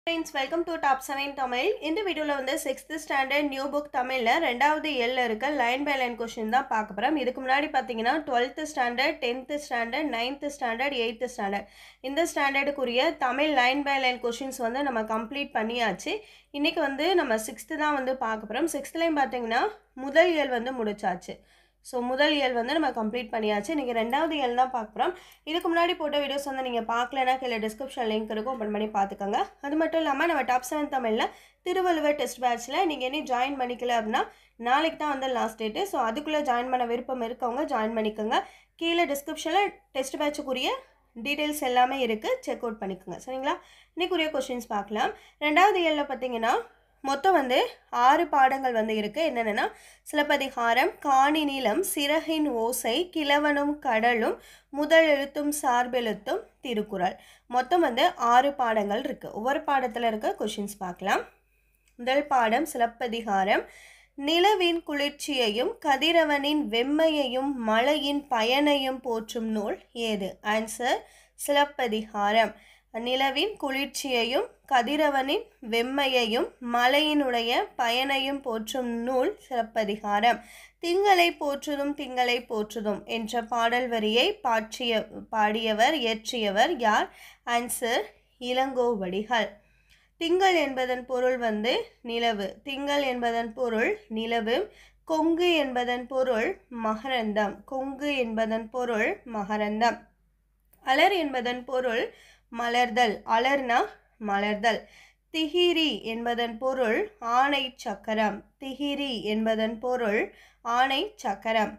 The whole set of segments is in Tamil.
friends welcome to top seven Tamil இந்த வீடியோவில் வந்து சிக்ஸ்த்து ஸ்டாண்டர்ட் நியூ புக் தமிழில் ரெண்டாவது எல்ல இருக்க லைன் பை லைன் கொஷின் தான் பார்க்க போகிறோம் இதுக்கு முன்னாடி பார்த்தீங்கன்னா twelfth standard tenth standard ninth standard eighth standard இந்த ஸ்டாண்டர்டுக்குரிய Tamil line by line questions வந்து நம்ம கம்ப்ளீட் பண்ணியாச்சு இன்றைக்கி வந்து நம்ம சிக்ஸ்த்து தான் வந்து பார்க்க போகிறோம் சிக்ஸ்த்துலேயும் பார்த்தீங்கன்னா முதல் இயல் வந்து முடிச்சாச்சு ஸோ முதல் இயல் வந்து நம்ம கம்ப்ளீட் பண்ணியாச்சு இன்றைக்கி ரெண்டாவது இயல் தான் பார்க்க போகிறோம் இதுக்கு முன்னாடி போட்ட வீடியோஸ் வந்து நீங்கள் பார்க்கலனா கீழே டிஸ்கிரிப்ஷன் லிங்க் இருக்கும் ஓப்பன் பண்ணி பார்த்துக்கோங்க அது மட்டும் இல்லாமல் நம்ம டாப் செவன் தமிழில் திருவள்ளுவர் டெஸ்ட் பேட்ச்சில் நீங்கள் இனி ஜாயின் பண்ணிக்கல அப்படின்னா நாளைக்கு தான் வந்து லாஸ்ட் டேட்டு ஸோ அதுக்குள்ளே ஜாயின் பண்ண விருப்பம் இருக்கவங்க ஜாயின் பண்ணிக்கோங்க கீழே டிஸ்கிரிப்ஷனில் டெஸ்ட் பேட்சுக்குரிய டீட்டெயில்ஸ் எல்லாமே இருக்குது செக் அவுட் பண்ணிக்கோங்க சரிங்களா இன்னைக்குரிய கொஷின்ஸ் பார்க்கலாம் ரெண்டாவது இயலில் பார்த்தீங்கன்னா மொத்தம் வந்து ஆறு பாடங்கள் வந்து இருக்குது என்னென்னா சிலப்பதிகாரம் காணி நிலம் சிறகின் ஓசை கிழவனும் கடலும் முதல் எழுத்தும் சார்பெழுத்தும் திருக்குறள் மொத்தம் வந்து ஆறு பாடங்கள் இருக்குது ஒவ்வொரு பாடத்தில் இருக்க கொஷின்ஸ் பார்க்கலாம் முதல் பாடம் சிலப்பதிகாரம் நிலவின் குளிர்ச்சியையும் கதிரவனின் வெம்மையையும் மழையின் பயனையும் போற்றும் நூல் ஏது ஆன்சர் சிலப்பதிகாரம் நிலவின் குளிர்ச்சியையும் கதிரவனின் வெம்மையையும் மலையினுடைய பயனையும் போற்றும் நூல் சிலப்பதிகாரம் திங்களை போற்றுதும் திங்களை போற்றுதும் என்ற பாடல் வரியை பாற்றிய பாடியவர் இயற்றியவர் யார் ஆன்சர் இளங்கோவடிகள் திங்கள் என்பதன் பொருள் வந்து நிலவு திங்கள் என்பதன் பொருள் நிலவு கொங்கு என்பதன் பொருள் மகரந்தம் கொங்கு என்பதன் பொருள் மகரந்தம் அலர் என்பதன் பொருள் மலர்தல் அலர்னா மலர்தல் திகிரி என்பதன் பொருள் ஆணை சக்கரம் திகிரி என்பதன் பொருள் ஆணை சக்கரம்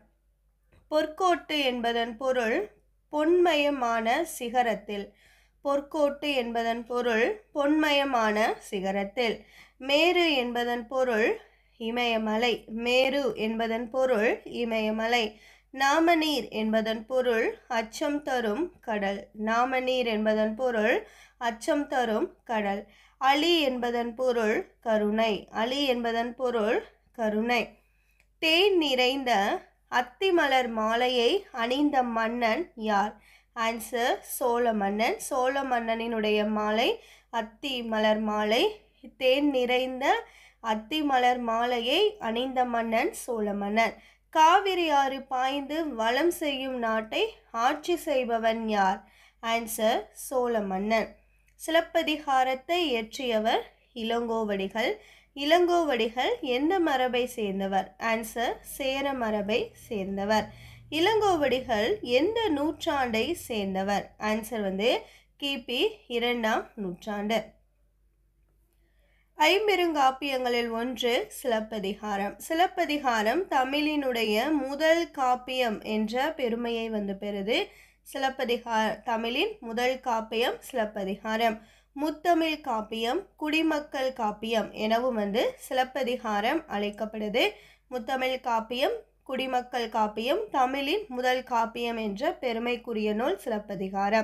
பொற்கோட்டு என்பதன் பொருள் பொன்மயமான சிகரத்தில் பொற்கோட்டு என்பதன் பொருள் பொன்மயமான சிகரத்தில் மேரு என்பதன் பொருள் இமயமலை மேரு என்பதன் பொருள் இமயமலை நாமநீர் என்பதன் பொருள் அச்சம் தரும் கடல் நாமநீர் என்பதன் பொருள் அச்சம் தரும் கடல் அலி என்பதன் பொருள் கருணை அலி என்பதன் பொருள் கருணை தேன் நிறைந்த அத்திமலர் மாலையை அணிந்த மன்னன் யார் ஆன்சர் சோழ மன்னன் சோழ மன்னனினுடைய மாலை அத்தி மலர் மாலை தேன் நிறைந்த அத்தி மலர் மாலையை அணிந்த மன்னன் சோழ மன்னன் காவிரி ஆறு பாய்ந்து வளம் செய்யும் நாட்டை ஆட்சி செய்பவன் யார் ஆன்சர் சோழ மன்னன் சிலப்பதிகாரத்தை இயற்றியவர் இளங்கோவடிகள் இளங்கோவடிகள் எந்த மரபை சேர்ந்தவர் ஆன்சர் சேர மரபை சேர்ந்தவர் இளங்கோவடிகள் எந்த நூற்றாண்டை சேர்ந்தவர் ஆன்சர் வந்து கிபி இரண்டாம் நூற்றாண்டு ஐம்பெருங்காப்பியங்களில் ஒன்று சிலப்பதிகாரம் சிலப்பதிகாரம் தமிழினுடைய முதல் காப்பியம் என்ற பெருமையை வந்து பெறுது சிலப்பதிகார தமிழின் முதல் காப்பியம் சிலப்பதிகாரம் முத்தமிழ் காப்பியம் குடிமக்கள் காப்பியம் எனவும் வந்து சிலப்பதிகாரம் அழைக்கப்படுது முத்தமிழ் காப்பியம் குடிமக்கள் காப்பியம் தமிழின் முதல் காப்பியம் என்ற பெருமைக்குரிய நூல் சிலப்பதிகாரம்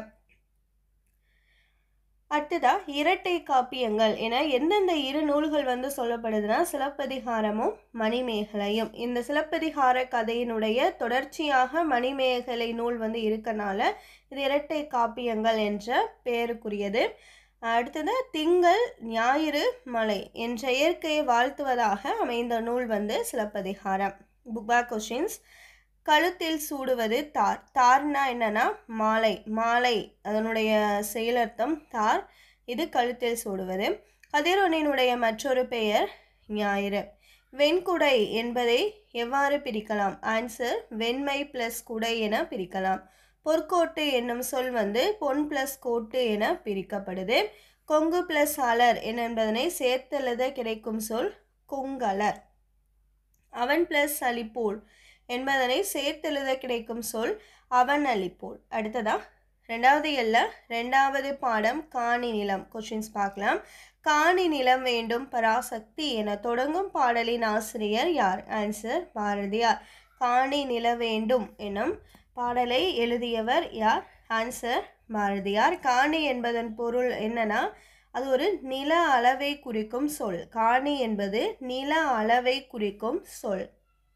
அடுத்ததா இரட்டை காப்பியங்கள் என எந்தெந்த இரு நூல்கள் வந்து சொல்லப்படுதுன்னா சிலப்பதிகாரமும் மணிமேகலையும் இந்த சிலப்பதிகார கதையினுடைய தொடர்ச்சியாக மணிமேகலை நூல் வந்து இருக்கனால இது இரட்டை காப்பியங்கள் என்ற பெயருக்குரியது அடுத்தது திங்கள் ஞாயிறு மலை என்ற இயற்கையை வாழ்த்துவதாக அமைந்த நூல் வந்து சிலப்பதிகாரம் புக் பேக் கொஷின்ஸ் கழுத்தில் சூடுவது தார் தார்னா என்னன்னா மாலை மாலை அதனுடைய செயலர்த்தம் தார் இது கழுத்தில் சூடுவது கதிரொனினுடைய மற்றொரு பெயர் ஞாயிறு வெண்குடை என்பதை எவ்வாறு பிரிக்கலாம் ஆன்சர் வெண்மை ப்ளஸ் குடை என பிரிக்கலாம் பொற்கோட்டு என்னும் சொல் வந்து பொன் ப்ளஸ் கோட்டு என பிரிக்கப்படுது கொங்கு ப்ளஸ் அலர் என்பதனை சேர்த்தெழுத கிடைக்கும் சொல் கொங்கலர் அவன் ப்ளஸ் அலிப்போல் என்பதனை சேர்த்தெழுத கிடைக்கும் சொல் அவன் அளிப்போல் அடுத்ததா ரெண்டாவது எல்ல ரெண்டாவது பாடம் காணி நிலம் கொஷின்ஸ் பார்க்கலாம் காணி நிலம் வேண்டும் பராசக்தி என தொடங்கும் பாடலின் ஆசிரியர் யார் ஆன்சர் பாரதியார் காணி நில வேண்டும் எனும் பாடலை எழுதியவர் யார் ஆன்சர் பாரதியார் காணி என்பதன் பொருள் என்னன்னா அது ஒரு நில அளவை குறிக்கும் சொல் காணி என்பது நில அளவை குறிக்கும் சொல்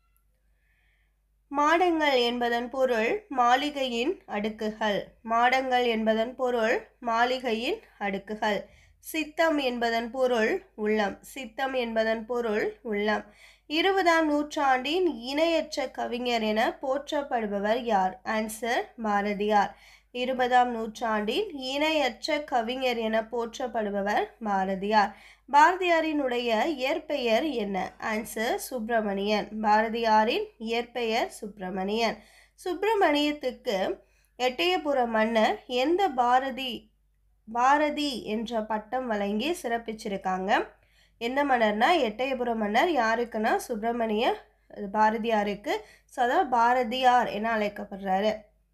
மாடங்கள் என்பதன் பொருள் மாளிகையின் அடுக்குகள் மாடங்கள் என்பதன் பொருள் மாளிகையின் அடுக்குகள் சித்தம் என்பதன் பொருள் உள்ளம் சித்தம் என்பதன் பொருள் உள்ளம் இருபதாம் நூற்றாண்டின் இணையற்ற கவிஞர் என போற்றப்படுபவர் யார் ஆன்சர் பாரதியார் இருபதாம் நூற்றாண்டின் இணையற்ற கவிஞர் என போற்றப்படுபவர் பாரதியார் பாரதியாரினுடைய இயற்பெயர் என்ன ஆன்சர் சுப்பிரமணியன் பாரதியாரின் இயற்பெயர் சுப்பிரமணியன் சுப்பிரமணியத்துக்கு எட்டயபுர மன்னர் எந்த பாரதி பாரதி என்ற பட்டம் வழங்கி சிறப்பிச்சிருக்காங்க எந்த மன்னர்னா எட்டயபுர மன்னர் யாருக்குன்னா சுப்பிரமணிய பாரதியாருக்கு ஸோ அதான் பாரதியார் என அழைக்கப்படுறாரு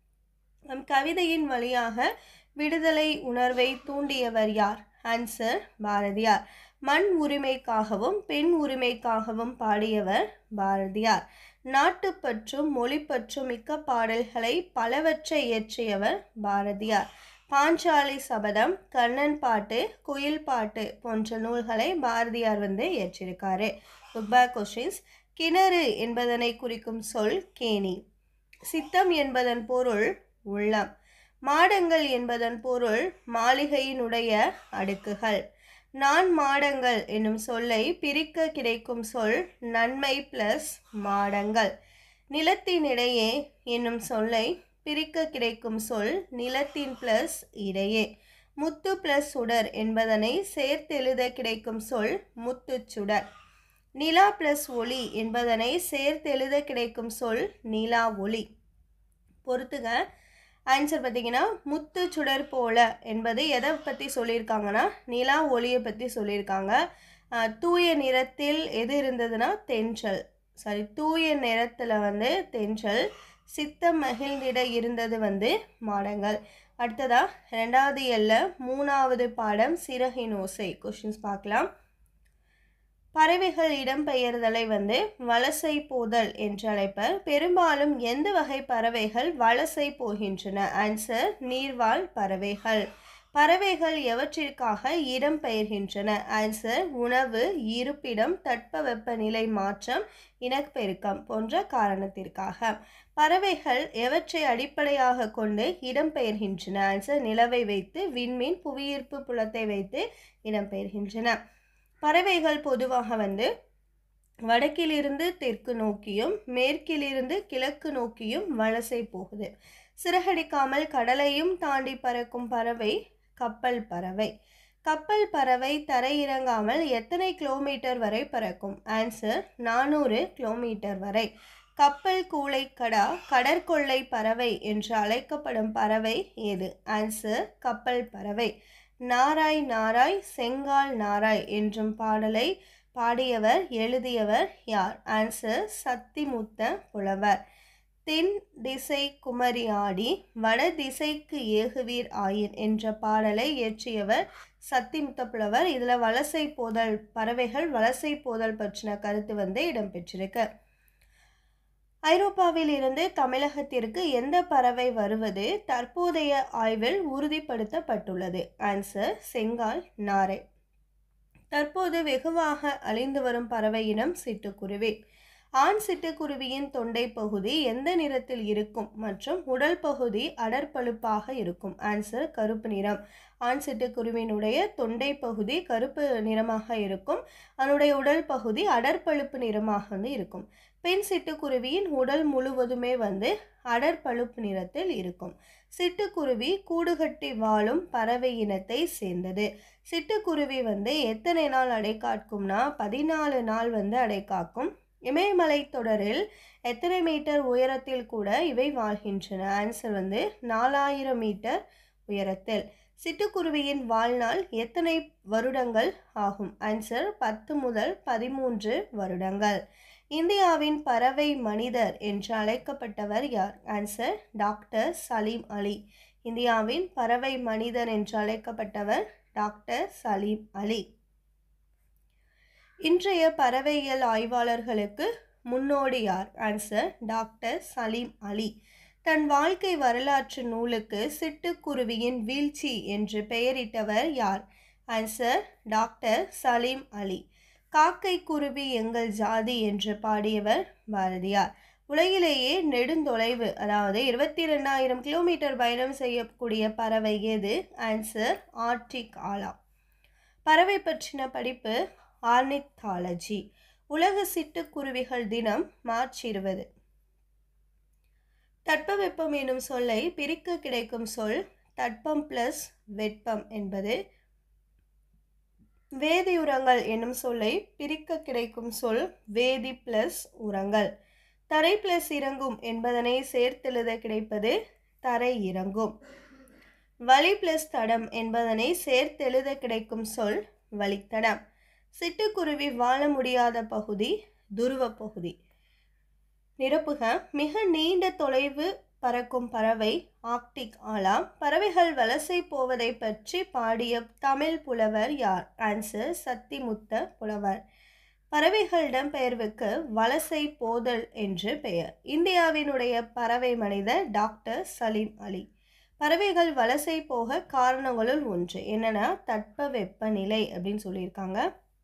நம் கவிதையின் வழியாக விடுதலை உணர்வை தூண்டியவர் யார் ஆன்சர் பாரதியார் மண் உரிமைக்காகவும் பெண் உரிமைக்காகவும் பாடியவர் பாரதியார் நாட்டுப்பற்றும் மொழிப்பற்றும் மிக்க பாடல்களை பலவற்றை இயற்றியவர் பாரதியார் பாஞ்சாலி சபதம் கண்ணன் பாட்டு குயில் பாட்டு போன்ற நூல்களை பாரதியார் வந்து இயற்றியிருக்காரு புக் கொஷின்ஸ் கிணறு என்பதனை குறிக்கும் சொல் கேணி சித்தம் என்பதன் பொருள் உள்ளம் மாடங்கள் என்பதன் பொருள் மாளிகையினுடைய அடுக்குகள் நான் மாடங்கள் என்னும் சொல்லை பிரிக்க கிடைக்கும் சொல் நன்மை பிளஸ் மாடங்கள் நிலத்தினிடையே என்னும் சொல்லை பிரிக்க கிடைக்கும் சொல் நிலத்தின் பிளஸ் இடையே முத்து பிளஸ் சுடர் என்பதனை சேர்த்தெழுத கிடைக்கும் சொல் முத்துச் சுடர் நிலா பிளஸ் ஒளி என்பதனை சேர்த்தெழுத கிடைக்கும் சொல் நிலா ஒளி பொறுத்துக ஆன்சர் பார்த்தீங்கன்னா முத்து சுடர் போல என்பது எதை பற்றி சொல்லியிருக்காங்கன்னா நிலா ஒளியை பற்றி சொல்லியிருக்காங்க அஹ், தூய நிறத்தில் எது இருந்ததுன்னா தென்றல் சாரி தூய நிறத்தில் வந்து தென்றல் சித்தம் மகிழ்ந்திட இருந்தது வந்து மாடங்கள் அடுத்ததா ரெண்டாவது எல்ல மூணாவது பாடம் சிறகின் ஓசை கொஷின்ஸ் பார்க்கலாம் பறவைகள் இடம்பெயர்தலை வந்து வலசை போதல் என்று அழைப்பர் பெரும்பாலும் எந்த வகை பறவைகள் வலசை போகின்றன ஆன்சர் நீர்வாழ் பறவைகள் பறவைகள் எவற்றிற்காக இடம்பெயர்கின்றன ஆன்சர் உணவு இருப்பிடம் தட்பவெப்பநிலை மாற்றம் இனப்பெருக்கம் போன்ற காரணத்திற்காக பறவைகள் எவற்றை அடிப்படையாக கொண்டு இடம்பெயர்கின்றன ஆன்சர் நிலவை வைத்து விண்மீன் புவியீர்ப்பு புலத்தை வைத்து இடம்பெயர்கின்றன பறவைகள் பொதுவாக வந்து வடக்கிலிருந்து தெற்கு நோக்கியும் மேற்கிலிருந்து கிழக்கு நோக்கியும் வலசை போகுது சிறகடிக்காமல் கடலையும் தாண்டி பறக்கும் பறவை கப்பல் பறவை கப்பல் பறவை தரையிறங்காமல் எத்தனை கிலோமீட்டர் வரை பறக்கும் ஆன்சர் நானூறு கிலோமீட்டர் வரை கப்பல் கூளைக்கடா கடற்கொள்ளை பறவை என்று அழைக்கப்படும் பறவை ஏது ஆன்சர் கப்பல் பறவை நாராய் நாராய் செங்கால் நாராய் என்றும் பாடலை பாடியவர் எழுதியவர் யார் ஆன்சர் சத்திமுத்த புலவர் தென் திசை குமரி ஆடி வட திசைக்கு ஏகுவீர் ஆயின் என்ற பாடலை இயற்றியவர் சத்திமுத்த புலவர் இதில் வலசை போதல் பறவைகள் வலசை போதல் பற்றின கருத்து வந்து இடம்பெற்றிருக்கு ஐரோப்பாவில் இருந்து தமிழகத்திற்கு எந்த பறவை வருவது தற்போதைய ஆய்வில் உறுதிப்படுத்தப்பட்டுள்ளது ஆன்சர் செங்கால் நாரை தற்போது வெகுவாக அழிந்து வரும் பறவை இனம் சிட்டுக்குருவி ஆண் சிட்டுக்குருவியின் தொண்டை பகுதி எந்த நிறத்தில் இருக்கும் மற்றும் உடல் பகுதி அடற்பழுப்பாக இருக்கும் ஆன்சர் கருப்பு நிறம் ஆண் சிட்டுக்குருவியினுடைய தொண்டை பகுதி கருப்பு நிறமாக இருக்கும் அதனுடைய உடல் பகுதி அடற்பழுப்பு நிறமாக வந்து இருக்கும் பெண் சிட்டுக்குருவியின் உடல் முழுவதுமே வந்து அடற்பழுப்பு நிறத்தில் இருக்கும் சிட்டுக்குருவி கூடுகட்டி வாழும் பறவை இனத்தை சேர்ந்தது சிட்டுக்குருவி வந்து எத்தனை நாள் அடை காக்கும்னா பதினாலு நாள் வந்து அடை காக்கும் இமயமலை தொடரில் எத்தனை மீட்டர் உயரத்தில் கூட இவை வாழ்கின்றன ஆன்சர் வந்து நாலாயிரம் மீட்டர் உயரத்தில் சிட்டுக்குருவியின் வாழ்நாள் எத்தனை வருடங்கள் ஆகும் ஆன்சர் பத்து முதல் பதிமூன்று வருடங்கள் இந்தியாவின் பறவை மனிதர் என்று அழைக்கப்பட்டவர் யார் ஆன்சர் டாக்டர் சலீம் அலி இந்தியாவின் பறவை மனிதர் என்று அழைக்கப்பட்டவர் டாக்டர் சலீம் அலி இன்றைய பறவையியல் ஆய்வாளர்களுக்கு முன்னோடி யார் ஆன்சர் டாக்டர் சலீம் அலி தன் வாழ்க்கை வரலாற்று நூலுக்கு சிட்டுக்குருவியின் வீழ்ச்சி என்று பெயரிட்டவர் யார் ஆன்சர் டாக்டர் சலீம் அலி காக்கை குருவி எங்கள் ஜாதி என்று பாடியவர் பாரதியார் உலகிலேயே நெடுந்தொலைவு அதாவது இருபத்தி ரெண்டாயிரம் கிலோமீட்டர் பயணம் செய்யக்கூடிய பறவை எது ஆன்சர் ஆர்டிக் ஆலா பறவை பற்றின படிப்பு ஆர்னித்தாலஜி உலக சிட்டுக்குருவிகள் தினம் மார்ச் இருபது தட்பவெப்பம் எனும் சொல்லை பிரிக்க கிடைக்கும் சொல் தட்பம் பிளஸ் வெப்பம் என்பது வேதி உரங்கள் என்னும் சொல்லை பிரிக்க கிடைக்கும் சொல் வேதி பிளஸ் உரங்கள் தரை பிளஸ் இறங்கும் என்பதனை சேர்த்தெழுத கிடைப்பது தரை இறங்கும் வழி பிளஸ் தடம் என்பதனை சேர்த்தெழுத கிடைக்கும் சொல் வழித்தடம் சிட்டுக்குருவி வாழ முடியாத பகுதி துருவ பகுதி நிரப்புக மிக நீண்ட தொலைவு பறக்கும் பறவை ஆர்க்டிக் ஆலாம் பறவைகள் வலசை போவதை பற்றி பாடிய தமிழ் புலவர் யார் ஆன்சர் சத்திமுத்த புலவர் பறவைகளிடம் பெயர்வுக்கு வலசை போதல் என்று பெயர் இந்தியாவினுடைய பறவை மனிதர் டாக்டர் சலீம் அலி பறவைகள் வலசை போக காரணங்களுள் ஒன்று என்னன்னா தட்ப வெப்பநிலை அப்படின்னு சொல்லியிருக்காங்க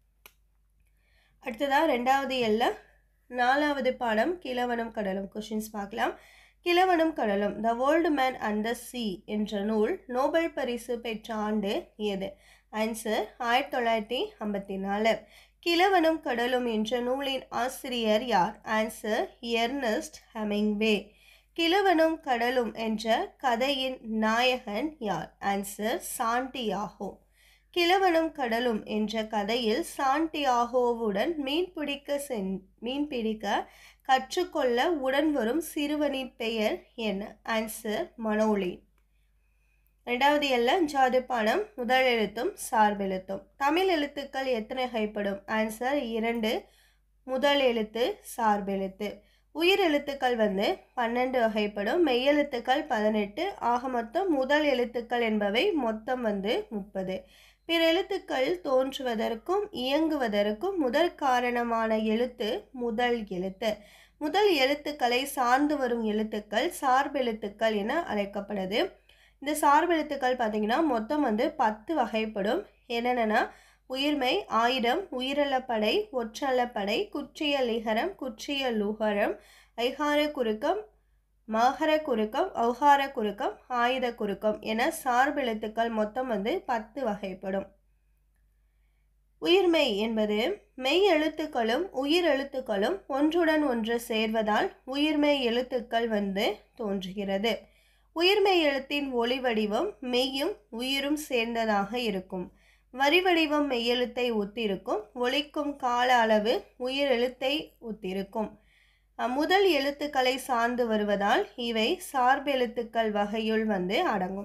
அடுத்ததாக ரெண்டாவது எல்ல நாலாவது பாடம் கிழவனும் கடலும் கொஷின்ஸ் பார்க்கலாம் கிழவனும் கடலும் the world man and the sea என்ற நூல் நோபல் பரிசு பெற்ற ஆண்டு எது ஆன்சர் ஆயிரத்தி தொள்ளாயிரத்தி ஐம்பத்தி நாலு கிழவனும் கடலும் என்ற நூலின் ஆசிரியர் யார் ஆன்சர் எர்னஸ்ட் ஹெமிங்வே கிழவனும் கடலும் என்ற கதையின் நாயகன் யார் ஆன்சர் சாண்டியாகோ கிழவனும் கடலும் என்ற கதையில் சாண்டியாகோவுடன் மீன் பிடிக்க சென் மீன் பிடிக்க கற்றுக்கொள்ள உடன் வரும் சிறுவனின் பெயர் என்ன ஆன்சர் மனோலின் ரெண்டாவது எல்ல ஜாது பாடம் முதல் எழுத்தும் சார்பெழுத்தும் தமிழ் எழுத்துக்கள் எத்தனை வகைப்படும் ஆன்சர் இரண்டு முதல் எழுத்து சார்பெழுத்து உயிர் எழுத்துக்கள் வந்து பன்னெண்டு வகைப்படும் மெய்யெழுத்துக்கள் பதினெட்டு ஆக மொத்தம் முதல் எழுத்துக்கள் என்பவை மொத்தம் வந்து முப்பது பிற எழுத்துக்கள் தோன்றுவதற்கும் இயங்குவதற்கும் முதல் காரணமான எழுத்து முதல் எழுத்து முதல் எழுத்துக்களை சார்ந்து வரும் எழுத்துக்கள் சார்பெழுத்துக்கள் என அழைக்கப்படுது இந்த சார்பெழுத்துக்கள் பார்த்தீங்கன்னா மொத்தம் வந்து பத்து வகைப்படும் என்னென்னா உயிர்மை ஆயுதம் உயிரலப்படை ஒற்றலப்படை குற்றிய லிகரம் குற்றிய லுகரம் ஐகார குறுக்கம் மகர குறுக்கம் ஔகார குறுக்கம் ஆயுத குறுக்கம் என சார்பெழுத்துக்கள் மொத்தம் வந்து பத்து வகைப்படும் உயிர்மெய் என்பது மெய் எழுத்துக்களும் உயிர் எழுத்துக்களும் ஒன்றுடன் ஒன்று சேர்வதால் உயிர்மெய் எழுத்துக்கள் வந்து தோன்றுகிறது உயிர்மெய் எழுத்தின் ஒளி வடிவம் மெய்யும் உயிரும் சேர்ந்ததாக இருக்கும் வரி வடிவம் மெய்யெழுத்தை ஒத்திருக்கும் ஒலிக்கும் கால அளவு உயிர் எழுத்தை ஒத்திருக்கும் முதல் எழுத்துக்களை சார்ந்து வருவதால் இவை சார்பெழுத்துக்கள் வகையுள் வந்து அடங்கும்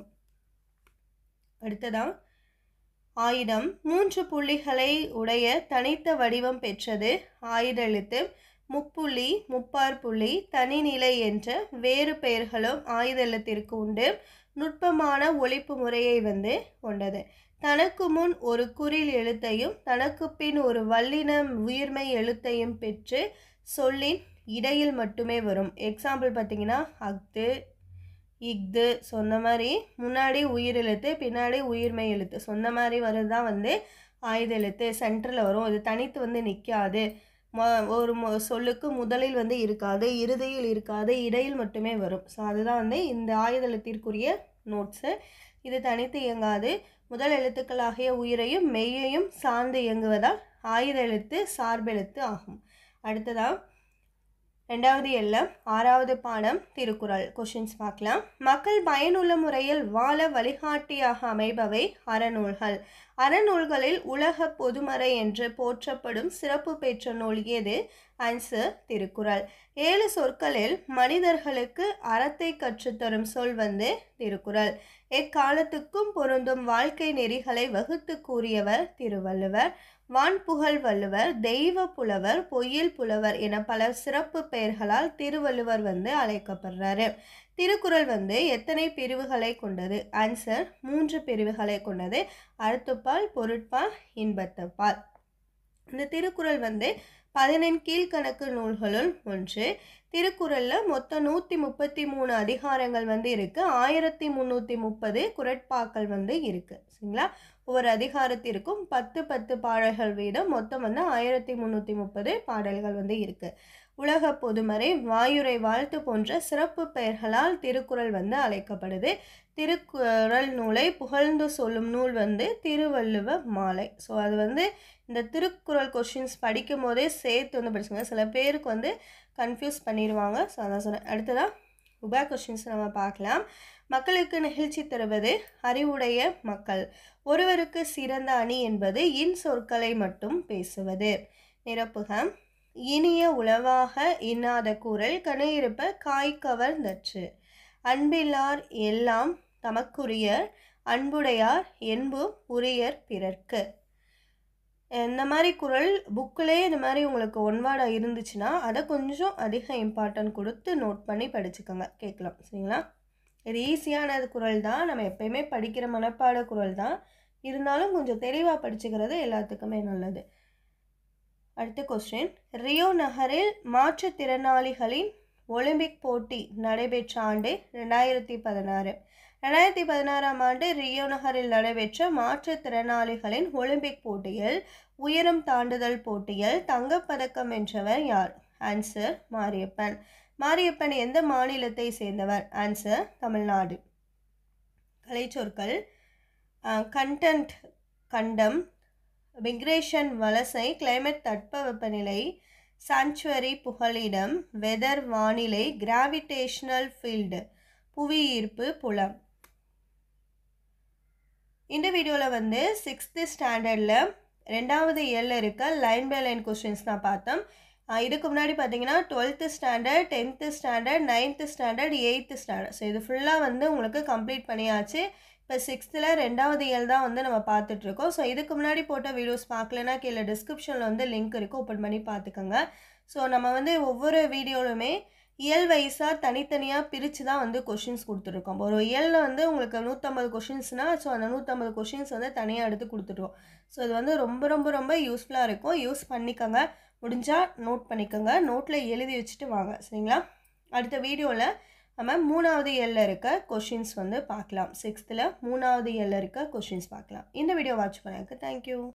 அடுத்ததான் ஆயுதம் மூன்று புள்ளிகளை உடைய தனித்த வடிவம் பெற்றது ஆயுத எழுத்து முப்புள்ளி முப்பார் புள்ளி தனிநிலை என்ற வேறு பெயர்களும் ஆயுத எழுத்திற்கு உண்டு நுட்பமான ஒழிப்பு முறையை வந்து கொண்டது தனக்கு முன் ஒரு குறில் எழுத்தையும் தனக்கு பின் ஒரு வல்லின உயிர்மை எழுத்தையும் பெற்று சொல்லின் இடையில் மட்டுமே வரும் எக்ஸாம்பிள் பார்த்தீங்கன்னா அஃது இஃது சொன்ன மாதிரி முன்னாடி உயிர் எழுத்து பின்னாடி உயிர்மை எழுத்து சொன்ன மாதிரி வருது தான் வந்து ஆயுத எழுத்து சென்டரில் வரும் அது தனித்து வந்து நிற்காது மொ ஒரு மொ சொல்லுக்கு முதலில் வந்து இருக்காது இறுதியில் இருக்காது இடையில் மட்டுமே வரும் ஸோ அதுதான் வந்து இந்த ஆயுத எழுத்திற்குரிய நோட்ஸு இது தனித்து இயங்காது முதல் எழுத்துக்களாகிய உயிரையும் மெய்யையும் சார்ந்து இயங்குவதால் ஆயுத எழுத்து சார்பெழுத்து ஆகும் அடுத்ததாக ரெண்டாவது எல்லம் ஆறாவது பாடம் திருக்குறள் கொஷின்ஸ் பார்க்கலாம் மக்கள் பயனுள்ள முறையில் வாழ வழிகாட்டியாக அமைபவை அறநூல்கள் அறநூல்களில் உலக பொதுமறை என்று போற்றப்படும் சிறப்பு பெற்ற நூல் எது ஆன்சர் திருக்குறள் ஏழு சொற்களில் மனிதர்களுக்கு அறத்தை கற்றுத்தரும் சொல் வந்து திருக்குறள் எக்காலத்துக்கும் பொருந்தும் வாழ்க்கை நெறிகளை வகுத்து கூறியவர் திருவள்ளுவர் வான்புகழ் வள்ளுவர் தெய்வ புலவர் பொய்யில் புலவர் என பல சிறப்பு பெயர்களால் திருவள்ளுவர் வந்து அழைக்கப்படுறாரு திருக்குறள் வந்து எத்தனை பிரிவுகளை கொண்டது ஆன்சர் மூன்று பிரிவுகளை கொண்டது அறுத்துப்பால் பொருட்பால் இன்பத்துப்பால் இந்த திருக்குறள் வந்து பதினெண் கீழ்கணக்கு நூல்களுள் ஒன்று திருக்குறளில் மொத்தம் நூற்றி முப்பத்தி மூணு அதிகாரங்கள் வந்து இருக்குது ஆயிரத்தி முந்நூற்றி முப்பது குரட்பாக்கள் வந்து இருக்குது சரிங்களா ஒவ்வொரு அதிகாரத்திற்கும் பத்து பத்து பாடல்கள் வீதம் மொத்தம் வந்து ஆயிரத்தி முந்நூற்றி முப்பது பாடல்கள் வந்து இருக்குது உலக பொதுமறை வாயுரை வாழ்த்து போன்ற சிறப்பு பெயர்களால் திருக்குறள் வந்து அழைக்கப்படுது திருக்குறள் நூலை புகழ்ந்து சொல்லும் நூல் வந்து திருவள்ளுவ மாலை ஸோ அது வந்து இந்த திருக்குறள் கொஷின்ஸ் படிக்கும் போதே சேர்த்து வந்து படிச்சுங்க சில பேருக்கு வந்து கன்ஃபியூஸ் பண்ணிடுவாங்க ஸோ அதான் சொன்னேன் அடுத்ததாக உபா கொஷின்ஸ் நம்ம பார்க்கலாம் மக்களுக்கு நிகழ்ச்சி தருவது அறிவுடைய மக்கள் ஒருவருக்கு சிறந்த அணி என்பது இன் சொற்களை மட்டும் பேசுவது நிரப்புக இனிய உளவாக இன்னாத கூறல் கணையிருப்ப காய்கவர் நற்று அன்பில்லார் எல்லாம் தமக்குரியர் அன்புடையார் என்பு உரியர் பிறர்க்கு இந்த மாதிரி குரல் புக்கிலே இந்த மாதிரி உங்களுக்கு ஒன்வார்டாக இருந்துச்சுன்னா அதை கொஞ்சம் அதிக இம்பார்ட்டன்ட் கொடுத்து நோட் பண்ணி படிச்சுக்கோங்க கேட்கலாம் சரிங்களா இது ஈஸியானது குரல் தான் நம்ம எப்பயுமே படிக்கிற மனப்பாட குரல் தான் இருந்தாலும் கொஞ்சம் தெளிவாக படிச்சுக்கிறது எல்லாத்துக்குமே நல்லது அடுத்த கொஸ்டின் ரியோ நகரில் மாற்றுத்திறனாளிகளின் ஒலிம்பிக் போட்டி நடைபெற்ற ஆண்டு ரெண்டாயிரத்தி பதினாறு ரெண்டாயிரத்தி பதினாறாம் ஆண்டு ரியோ நகரில் நடைபெற்ற மாற்றுத்திறனாளிகளின் ஒலிம்பிக் போட்டியில் உயரம் தாண்டுதல் போட்டியில் தங்கப்பதக்கம் வென்றவர் யார் ஆன்சர் மாரியப்பன் மாரியப்பன் எந்த மாநிலத்தை சேர்ந்தவர் ஆன்சர் தமிழ்நாடு கலைச்சொற்கள் கண்டன்ட் கண்டம் மிக்ரேஷன் வலசை கிளைமேட் தட்பவெப்பநிலை சாங்சுவரி புகலிடம் வெதர் வானிலை கிராவிடேஷனல் ஃபீல்டு புவியீர்ப்பு புலம் இந்த வீடியோவில் வந்து சிக்ஸ்த்து ஸ்டாண்டர்டில் ரெண்டாவது இயரில் இருக்க லைன் பை லைன் கொஸ்டின்ஸ் தான் பார்த்தோம் இதுக்கு முன்னாடி பார்த்தீங்கன்னா twelfth standard tenth standard ninth standard eighth standard so இது ஃபுல்லாக வந்து உங்களுக்கு கம்ப்ளீட் பண்ணியாச்சு இப்போ சிக்ஸ்த்தில் ரெண்டாவது இயல் தான் வந்து நம்ம பார்த்துட்ருக்கோம் ஸோ இதுக்கு முன்னாடி போட்ட வீடியோஸ் பார்க்கலனா கீழே டிஸ்கிரிப்ஷனில் வந்து லிங்க் இருக்குது ஓப்பன் பண்ணி பார்த்துக்கோங்க ஸோ நம்ம வந்து ஒவ்வொரு வீடியோலுமே இயல் வைஸாக தனித்தனியாக பிரித்து தான் வந்து கொஷின்ஸ் கொடுத்துருக்கோம் ஒரு இயலில் வந்து உங்களுக்கு நூற்றம்பது கொஷின்ஸ்னால் ஸோ அந்த நூற்றம்பது கொஷின்ஸ் வந்து தனியாக எடுத்து கொடுத்துருவோம் ஸோ இது வந்து ரொம்ப ரொம்ப ரொம்ப யூஸ்ஃபுல்லாக இருக்கும் யூஸ் பண்ணிக்கோங்க முடிஞ்சால் நோட் பண்ணிக்கோங்க நோட்டில் எழுதி வச்சுட்டு வாங்க சரிங்களா அடுத்த வீடியோவில் நம்ம மூணாவது எல்ல இருக்க கொஷின்ஸ் வந்து பார்க்கலாம் சிக்ஸ்த்தில் மூணாவது எல்ல இருக்க கொஷின்ஸ் பார்க்கலாம் இந்த வீடியோ வாட்ச் பண்ணதுக்கு தேங்க்யூ